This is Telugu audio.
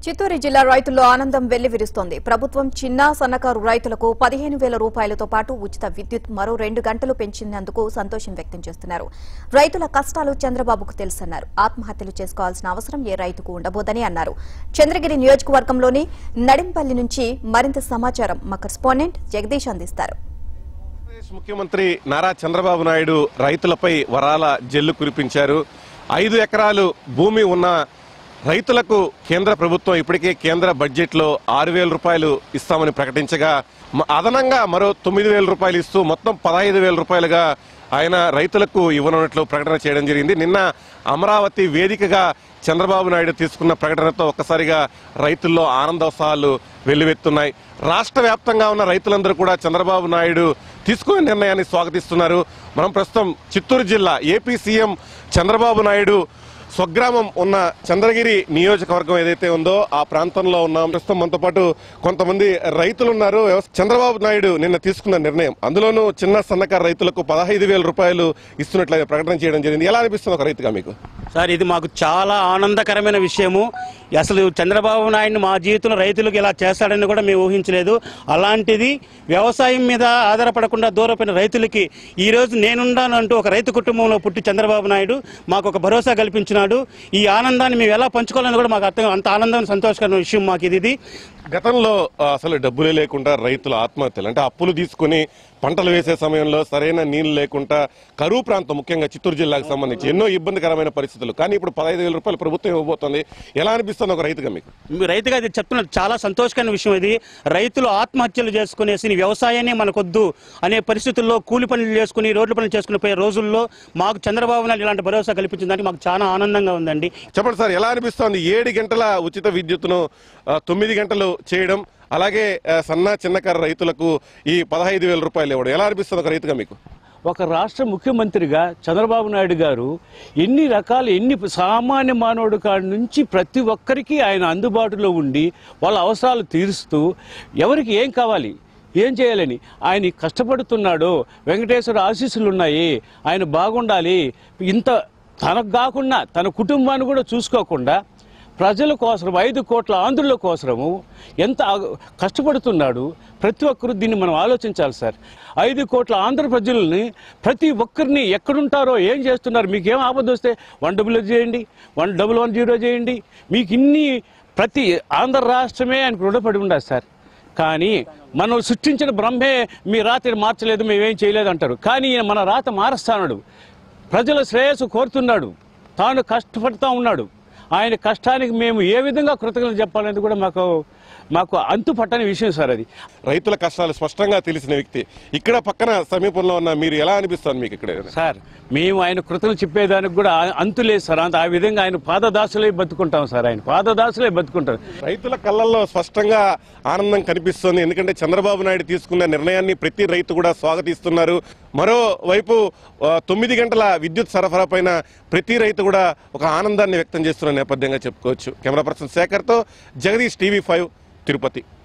చిత్తూరు జిల్లా రైతుల్లో ఆనందం వెల్లివిరుస్తోంది ప్రభుత్వం చిన్న సన్నకారు రైతులకు పదిహేను వేల రూపాయలతో పాటు ఉచిత విద్యుత్ మరో రెండు గంటలు పెంచినందుకు సంతోషం వ్యక్తం చేస్తున్నారు రైతుల కష్టాలు చంద్రబాబుకు తెలుసన్నారు ఆత్మహత్యలు చేసుకోవాల్సిన అవసరం ఏ రైతుకు ఉండబోదని అన్నారు చంద్రగిరి నియోజకవర్గంలోని నడింపల్లి నుంచి మరింత సమాచారం మా కరెస్పాండెంట్ జగదీష్ అందిస్తారు ఆంధ్రప్రదేశ్ ముఖ్యమంత్రి నారా చంద్రబాబు నాయుడు రైతులపై వరాల జల్లు కురిపించారు ఐదు ఎకరాలు భూమి ఉన్న రైతులకు కేంద్ర ప్రభుత్వం ఇప్పటికే కేంద్ర బడ్జెట్లో ఆరు వేల రూపాయలు ఇస్తామని ప్రకటించగా మ- అదనంగా మరో తొమ్మిది వేల రూపాయలు ఇస్తూ మొత్తం పదహైదు వేల రూపాయలుగా ఆయన రైతులకు ఇవ్వనున్నట్లు ప్రకటన చేయడం జరిగింది నిన్న అమరావతి వేదికగా చంద్రబాబు నాయుడు తీసుకున్న ప్రకటనతో ఒక్కసారిగా రైతుల్లో ఆనందోత్సాహాలు వెల్లువెత్తున్నాయి రాష్ట్ర వ్యాప్తంగా ఉన్న రైతులందరూ కూడా చంద్రబాబు నాయుడు తీసుకున్న నిర్ణయాన్ని స్వాగతిస్తున్నారు మనం ప్రస్తుతం చిత్తూరు జిల్లా ఏపీ సీఎం చంద్రబాబు నాయుడు స్వగ్రామం ఉన్న చంద్రగిరి నియోజకవర్గం ఏదైతే ఉందో ఆ ప్రాంతంలో ఉన్నాం ప్రస్తుతం మనతో పాటు కొంతమంది రైతులు ఉన్నారు వ్యవస్- చంద్రబాబు నాయుడు నిన్న తీసుకున్న నిర్ణయం అందులోనూ చిన్న సన్నకారు రైతులకు పదహైదు వేల రూపాయలు ఇస్తున్నట్లయితే ప్రకటన చేయడం జరిగింది ఎలా అనిపిస్తుంది ఒక రైతుగా మీకు సార్ ఇది మాకు చాలా ఆనందకరమైన విషయము అసలు చంద్రబాబు నాయుడు మా జీవితంలో రైతులకు ఇలా చేస్తాడని కూడా మేము ఊహించలేదు అలాంటిది వ్యవసాయం మీద ఆధారపడకుండా దూరపోయిన రైతులకి ఈ రోజు నేనున్నానంటూ ఒక రైతు కుటుంబంలో పుట్టి చంద్రబాబు నాయుడు మాకు ఒక భరోసా కల్పించినాడు ఈ ఆనందాన్ని మేము ఎలా పంచుకోవాలని కూడా మాకు అర్థం అంత ఆనందం సంతోషకరమైన విషయం మాకు ఇది ఇది గతంలో ఆ, అసలు డబ్బులే లేకుండా రైతుల ఆత్మహత్యలు అంటే అప్పులు తీసుకుని పంటలు వేసే సమయంలో సరైన నీళ్లు లేకుండా కరువు ప్రాంతం ముఖ్యంగా చిత్తూరు జిల్లాకు సంబంధించి ఎన్నో ఇబ్బందికరమైన పరిస్థితులు కానీ ఇప్పుడు పదహైదు వేల రూపాయలు ప్రభుత్వం ఇవ్వబోతోంది ఎలా అనిపిస్తుంది ఒక రైతుగా మీకు మీ రైతుగా ఇది చెప్తున్నారు చాలా సంతోషకరమైన విషయం ఇది రైతులు ఆత్మహత్యలు చేసుకునేసి ఈ వ్యవసాయాన్ని మనకొద్దు అనే పరిస్థితుల్లో కూలి పనులు చేసుకుని రోడ్ల పనులు చేసుకుని పోయే రోజుల్లో మాకు చంద్రబాబు నాయుడు ఇలాంటి భరోసా కల్పించిందని మాకు చాలా ఆనందంగా ఉందండి చెప్పండి సార్ ఎలా అనిపిస్తోంది ఏడు గంటల ఉచిత విద్యుత్తును ఆ, తొమ్మిది గంటలు చేయడం అలాగే ఆ, సన్న చిన్నకారు రైతులకు ఈ పదహైదు వేల రూపాయలు ఇవ్వడం ఎలా అనిపిస్తుంది ఒక రైతుగా మీకు ఒక రాష్ట్ర ముఖ్యమంత్రిగా చంద్రబాబు నాయుడు గారు ఎన్ని రకాల ఎన్ని సామాన్య మానవుడి కాడి నుంచి ప్రతి ఒక్కరికి ఆయన అందుబాటులో ఉండి వాళ్ళ అవసరాలు తీరుస్తూ ఎవరికి ఏం కావాలి ఏం చేయాలని ఆయన కష్టపడుతున్నాడు వెంకటేశ్వర ఆశీస్సులు ఉన్నాయి ఆయన బాగుండాలి ఇంత తనకు కాకుండా తన కుటుంబాన్ని కూడా చూసుకోకుండా ప్రజల కోసం ఐదు కోట్ల ఆంధ్రుల కోసము ఎంత ఆగ- కష్టపడుతున్నాడు ప్రతి ఒక్కరు దీన్ని మనం ఆలోచించాలి సార్ ఐదు కోట్ల ఆంధ్ర ప్రజల్ని ప్రతి ఒక్కరిని ఎక్కడుంటారో ఏం చేస్తున్నారు మీకు ఏం ఆపద వస్తే వన్ డబుల్ చేయండి వన్ డబుల్ వన్ జీరో చేయండి మీకు ఇన్ని ప్రతి ఆంధ్ర రాష్ట్రమే ఆయనకు రుణపడి ఉండాలి సార్ కానీ మనం సృష్టించిన బ్రహ్మే మీ రాత్రి మార్చలేదు మేమేం చేయలేదు అంటారు కానీ ఈయన మన రాత మారుస్తాడు ప్రజల శ్రేయస్సు కోరుతున్నాడు తాను కష్టపడుతూ ఉన్నాడు ఆయన కష్టానికి మేము ఏ విధంగా కృతజ్ఞతలు చెప్పాలనేది కూడా మాకు మాకు అంతు పట్టని విషయం సార్ అది రైతుల కష్టాలు స్పష్టంగా తెలిసిన వ్యక్తి ఇక్కడ పక్కన సమీపంలో ఉన్న మీరు ఎలా అనిపిస్తుంది మీకు ఇక్కడ సార్ మేము ఆయన కృతలు చెప్పేదానికి కూడా ఆ- అంతు లేదు సార్ అంత ఆ విధంగా ఆయన పాదదాసులే బతుకుంటాం సార్ ఆయన పాదదాసులే బతుకుంటాం రైతుల కళ్ళల్లో స్పష్టంగా ఆనందం కనిపిస్తుంది ఎందుకంటే చంద్రబాబు నాయుడు తీసుకున్న నిర్ణయాన్ని ప్రతి రైతు కూడా స్వాగతిస్తున్నారు మరోవైపు ఆ, తొమ్మిది గంటల విద్యుత్ సరఫరా పైన ప్రతి రైతు కూడా ఒక ఆనందాన్ని వ్యక్తం చేస్తున్న నేపథ్యంగా చెప్పుకోవచ్చు కెమెరా పర్సన్ శేఖర్తో జగదీష్ టీవీ ఫైవ్ తిరుపతి